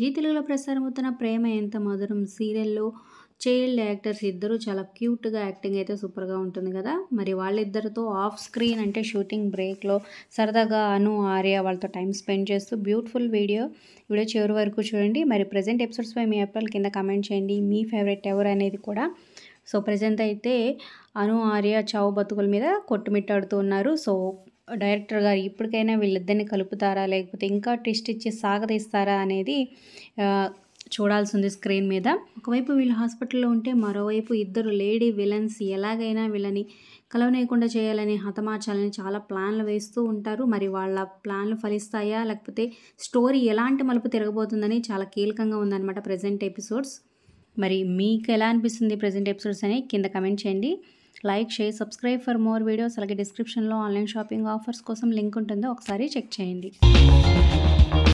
G తెలుగులో ప్రసారమవుతున్న ప్రేమ ఎంత మధురం సీరియల్లో చైల్డ్ యాక్టర్స్ ఇద్దరు చాలా క్యూట్గా యాక్టింగ్ అయితే సూపర్గా ఉంటుంది కదా మరి వాళ్ళిద్దరితో ఆఫ్ స్క్రీన్ అంటే షూటింగ్ బ్రేక్లో సరదాగా అను ఆర్య వాళ్ళతో టైం స్పెండ్ చేస్తూ బ్యూటిఫుల్ వీడియో వీడియో చివరి వరకు చూడండి మరి ప్రజెంట్ ఎపిసోడ్స్పై మీ అప్పాల కింద కమెంట్ చేయండి మీ ఫేవరెట్ ఎవరు అనేది కూడా సో ప్రజెంట్ అయితే అను ఆర్య చావు బతుకుల మీద కొట్టుమిట్టాడుతూ ఉన్నారు సో డైరెక్టర్ గారు ఇప్పటికైనా వీళ్ళిద్దరిని కలుపుతారా లేకపోతే ఇంకా ట్విస్ట్ ఇచ్చి సాగదీస్తారా అనేది ఆ, చూడాల్సి ఉంది స్క్రీన్ మీద ఒకవైపు వీళ్ళు హాస్పిటల్లో ఉంటే మరోవైపు ఇద్దరు లేడీ విలన్స్ ఎలాగైనా వీళ్ళని కలవనేయకుండా చేయాలని హతమార్చాలని చాలా ప్లాన్లు వేస్తూ ఉంటారు మరి వాళ్ళ ప్లాన్లు ఫలిస్తాయా లేకపోతే స్టోరీ ఎలాంటి మలుపు తిరగబోతుందని చాలా కీలకంగా ఉందన్నమాట ప్రజెంట్ ఎపిసోడ్స్ మరి మీకు ఎలా అనిపిస్తుంది ప్రజెంట్ ఎపిసోడ్స్ అని కింద కమెంట్ చేయండి like share subscribe for more videos అలాగే డిస్క్రిప్షన్లో ఆన్లైన్ షాపింగ్ ఆఫర్స్ కోసం లింక్ ఉంటుందో ఒకసారి చెక్ చేయండి